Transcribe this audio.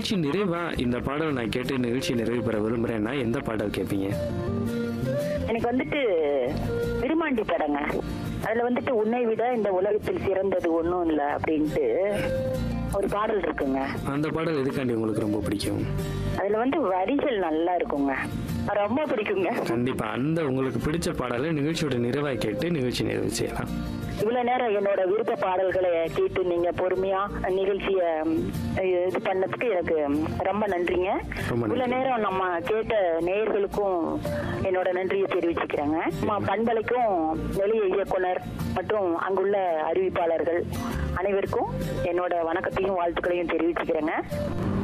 நிகழ்ச்சி நிறைவா இந்த பாடல் நான் கேட்டு நிகழ்ச்சி நிறைவு பெற விரும்புறேன்னா எந்த பாடல் கேட்பீங்க எனக்கு வந்துட்டு விருமாண்டி படங்க அதுல வந்துட்டு உன்னை விட இந்த உலகத்தில் சிறந்தது ஒண்ணும் இல்ல அப்படின்ட்டு ஒரு பாடல் இருக்குங்க அந்த பாடல் எதுக்காண்டி உங்களுக்கு ரொம்ப பிடிக்கும் அதுல வந்து வரிகள் நல்லா இருக்குங்க ரொம்ப பிடிக்குங்க கண்டிப்பா அந்த உங்களுக்கு பிடிச்ச பாடலை நிகழ்ச்சியோட நிறைவாய் கேட்டு நிகழ்ச்சி நிறைவு செய்யலாம் இவ்வளவு நேரம் என்னோட விருப்ப பாடல்களை கேட்டு நீங்க பொறுமையா நிகழ்ச்சிய ம், இது பண்ணதுக்கு எனக்கு ரொம்ப நன்றிங்க ரொம்ப நன்றி. இவ்வளவு நேரம் நம்ம கேட்ட நேயர்களுக்கும் என்னோட நன்றியை தெரிவிச்சுக்கிறேங்க நம்ம பண்பலைக்கும் நிலைய இயக்குனர் மற்றும் அங்குள்ள அறிவிப்பாளர்கள் அனைவருக்கும் என்னோட வணக்கத்தையும் வாழ்த்துக்களையும் தெரிவிச்சுக்கிறேங்க